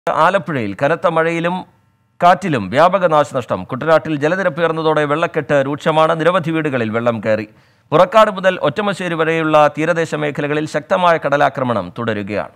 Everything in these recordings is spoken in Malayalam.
ആലപ്പുഴയിൽ കനത്ത മഴയിലും കാറ്റിലും വ്യാപക നാശനഷ്ടം കുട്ടനാട്ടിൽ ജലനിരപ്പ് ഉയർന്നതോടെ വെള്ളക്കെട്ട് രൂക്ഷമാണ് നിരവധി വീടുകളിൽ വെള്ളം കയറി പുറക്കാട് മുതൽ ഒറ്റമശ്ശേരി വരെയുള്ള തീരദേശ മേഖലകളിൽ ശക്തമായ കടലാക്രമണം തുടരുകയാണ്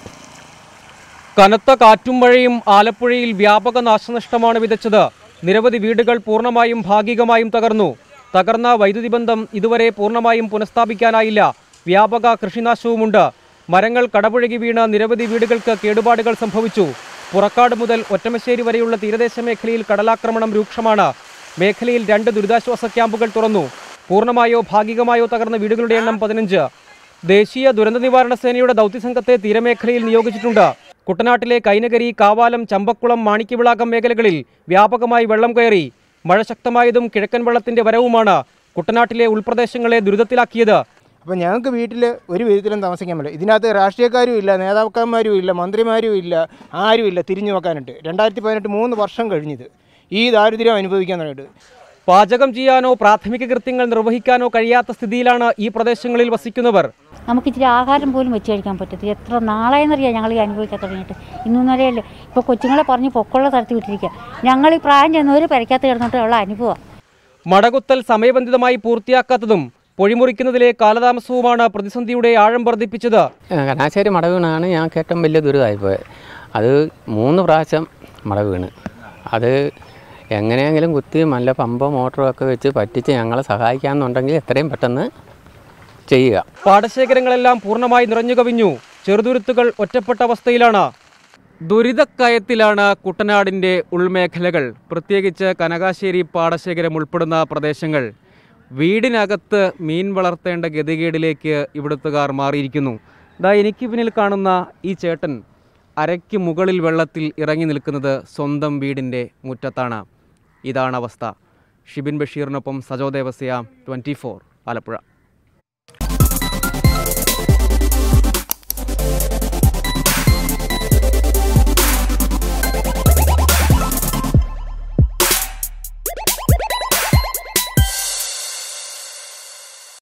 കനത്ത കാറ്റും മഴയും ആലപ്പുഴയിൽ വ്യാപക നാശനഷ്ടമാണ് വിതച്ചത് നിരവധി വീടുകൾ പൂർണ്ണമായും ഭാഗികമായും തകർന്നു തകർന്ന വൈദ്യുതി ബന്ധം ഇതുവരെ പൂർണ്ണമായും പുനഃസ്ഥാപിക്കാനായില്ല വ്യാപക കൃഷിനാശവുമുണ്ട് മരങ്ങൾ കടപുഴകി വീണ് നിരവധി വീടുകൾക്ക് കേടുപാടുകൾ സംഭവിച്ചു പുറക്കാട് മുതൽ ഒറ്റമശ്ശേരി വരെയുള്ള തീരദേശ മേഖലയിൽ കടലാക്രമണം രൂക്ഷമാണ് മേഖലയിൽ രണ്ട് ദുരിതാശ്വാസ ക്യാമ്പുകൾ തുറന്നു പൂർണ്ണമായോ ഭാഗികമായോ തകർന്ന വീടുകളുടെ എണ്ണം പതിനഞ്ച് ദേശീയ ദുരന്ത നിവാരണ സേനയുടെ ദൗത്യസംഘത്തെ തീരമേഖലയിൽ നിയോഗിച്ചിട്ടുണ്ട് കുട്ടനാട്ടിലെ കൈനകരി കാവാലം ചമ്പക്കുളം മാണിക്യവിളാകം മേഖലകളിൽ വ്യാപകമായി വെള്ളം കയറി മഴ ശക്തമായതും കിഴക്കൻ വെള്ളത്തിന്റെ വരവുമാണ് കുട്ടനാട്ടിലെ ഉൾപ്രദേശങ്ങളെ ദുരിതത്തിലാക്കിയത് അപ്പോൾ ഞങ്ങൾക്ക് വീട്ടിൽ ഒരു വിധത്തിലും താമസിക്കാൻ പറ്റില്ല ഇതിനകത്ത് രാഷ്ട്രീയക്കാരും ഇല്ല നേതാക്കന്മാരും ഇല്ല മന്ത്രിമാരും ഇല്ല ആരും ഇല്ല തിരിഞ്ഞു നോക്കാനായിട്ട് രണ്ടായിരത്തി പതിനെട്ട് മൂന്ന് വർഷം കഴിഞ്ഞത് ഈ ദാരിദ്ര്യം അനുഭവിക്കാൻ തുടങ്ങിയിട്ട് പാചകം ചെയ്യാനോ പ്രാഥമിക കൃത്യങ്ങൾ നിർവഹിക്കാനോ കഴിയാത്ത സ്ഥിതിയിലാണ് ഈ പ്രദേശങ്ങളിൽ വസിക്കുന്നവർ നമുക്ക് ഇച്ചിരി ആഹാരം പോലും വെച്ച് കഴിക്കാൻ പറ്റത്തില്ല എത്ര നാളായെന്നറിയാം ഞങ്ങൾ ഈ അനുഭവിക്കാൻ തുടങ്ങിയിട്ട് ഇന്നും വരെയല്ലേ ഇപ്പോൾ കൊച്ചുങ്ങളെ പറഞ്ഞ് പൊക്കമുള്ള തരത്തി വിട്ടിരിക്കുക ഞങ്ങൾ ഈ പ്രായം ചെന്നവർ പെരയ്ക്കകത്ത് കിടന്നിട്ട് ഉള്ള അനുഭവം മടകുത്തൽ സമയബന്ധിതമായി പൂർത്തിയാക്കാത്തതും പൊഴിമുറിക്കുന്നതിലെ കാലതാമസവുമാണ് പ്രതിസന്ധിയുടെ ആഴം വർദ്ധിപ്പിച്ചത് കനാശ്ശേരി മട വീണാണ് ഞങ്ങൾക്ക് ഏറ്റവും വലിയ ദുരിതമായിപ്പോയത് അത് മൂന്ന് പ്രാവശ്യം മട വീണ് അത് എങ്ങനെയെങ്കിലും കുത്തി നല്ല പമ്പോ മോട്ടറോ ഒക്കെ വെച്ച് പറ്റിച്ച് ഞങ്ങളെ സഹായിക്കാമെന്നുണ്ടെങ്കിൽ എത്രയും പെട്ടെന്ന് ചെയ്യുക പാടശേഖരങ്ങളെല്ലാം പൂർണ്ണമായി നിറഞ്ഞു കവിഞ്ഞു ചെറുതുരുത്തുകൾ ഒറ്റപ്പെട്ട അവസ്ഥയിലാണ് ദുരിതക്കയത്തിലാണ് കുട്ടനാടിൻ്റെ ഉൾമേഖലകൾ പ്രത്യേകിച്ച് കനകാശ്ശേരി പാടശേഖരം ഉൾപ്പെടുന്ന പ്രദേശങ്ങൾ വീടിനകത്ത് മീൻ വളർത്തേണ്ട ഗതികേടിലേക്ക് ഇവിടുത്തുകാർ മാറിയിരിക്കുന്നു ദാ എനിക്ക് പിന്നിൽ കാണുന്ന ഈ ചേട്ടൻ അരയ്ക്ക് മുകളിൽ വെള്ളത്തിൽ ഇറങ്ങി നിൽക്കുന്നത് സ്വന്തം വീടിൻ്റെ മുറ്റത്താണ് ഇതാണ് അവസ്ഥ ഷിബിൻ ബഷീറിനൊപ്പം സജോ ദേവസ്യ ട്വൻറ്റി ഫോർ ആലപ്പുഴ